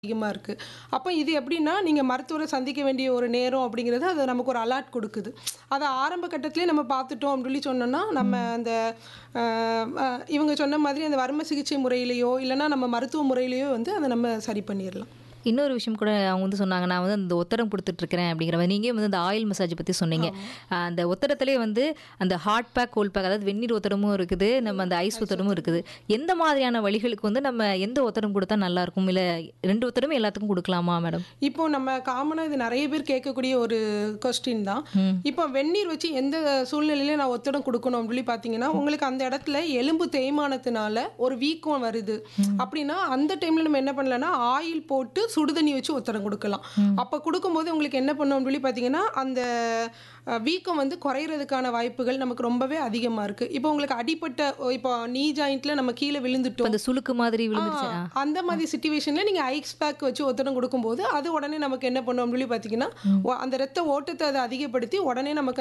அதிகமா இருக்கு. அப்ப இது எப்படின்னா, நீங்க மருத்துவர சந்திக்க வேண்டிய ஒரு நேரம் அப்படிங்கிறது, அது நமக்கு ஒரு அலர்ட் குடுக்குது. அத ஆரம்ப கட்டத்திலேயே நம்ம பார்த்துட்டோம் அப்படின்னு சொல்லி சொன்னோம்னா, நம்ம அந்த அ அ இவங்க சொன்ன மாதிரி அந்த வர்ம சிகிச்சை முறையிலயோ, இல்லன்னா நம்ம மருத்துவ முறையிலயோ வந்து அத நம்ம சரி பண்ணிறலாம். இன்னொரு விஷயம் கூட அவங்க வந்து சொன்னாங்க, நான் வந்து அந்த ஒத்தடம் குடுத்துட்ருக்கிறேன் அப்படிங்கிற மாரி. நீங்களே வந்து அந்த ஆயில் மசாஜ் பத்தி சொன்னீங்க. அ அந்த ஒத்தடத்திலேயே வந்து அந்த ஹாட் பேக், கோல்ட் பேக் அதாவது வெந்நீர் ஒத்தடமும் இருக்குது, நம்ம அந்த ஐஸ் ஒத்தடமும் இருக்குது. எந்த மாதிரியான வலிகளுக்கு வந்து நம்ம எந்த ஒத்தடம் குடுத்தா நல்லாயிருக்கும்? இல்ல 2 ஒத்தடமும் எல்லாத்துக்கும் குடுக்கலாமா மேடம்? இப்போ நம்ம காமனா இது நெறைய பேர் கேட்கக்கூடிய ஒரு கொஸ்டின் தான். ம். இப்போ வெந்நீர் வச்சு எந்த சூழ்நிலையில நான் ஒத்தடம் குடுக்கணும் அப்படின்னு சொல்லி பார்த்தீங்கன்னா, உங்களுக்கு அந்த இடத்துல எலும்பு தேய்மானத்தினால ஒரு வீக்கம் வருது. அப்படின்னா, அந்த டைம்ல நம்ம என்ன பண்ணலாம்னா, ஆயில் போட்டு சுடுதண்ணி வச்சு ஒத்தடம் குடுக்கலாம். அப்ப குடுக்கும்போது உங்களுக்கு என்ன பண்ணும் அப்படின்னு சொல்லி பார்த்தீங்கன்னா, அந்த அ வீக்கம் வந்து குறையறதுக்கான வாய்ப்புகள் நமக்கு ரொம்பவே அதிகமா இருக்கு. இப்போ உங்களுக்கு அடிபட்ட இப்போ நீ ஜாயிண்ட்ல நம்ம கீழ இப்ப விழுந்துட்டோம். அந்த சுளுக்கு மாதிரி விழுந்துருச்சு. ஆ, ஆ. அந்த மாதிரி சிச்சுவேஷன்ல நீங்க ஐஸ் பேக் வச்சு ஒத்தடம் குடுக்கும்போது, அது உடனே நமக்கு என்ன பண்ணும் அப்படின்னு சொல்லி பார்த்தீங்கன்னா, ஒ அந்த ரத்த ஓட்டத்த அது அதிகப்படுத்தி உடனே நமக்கு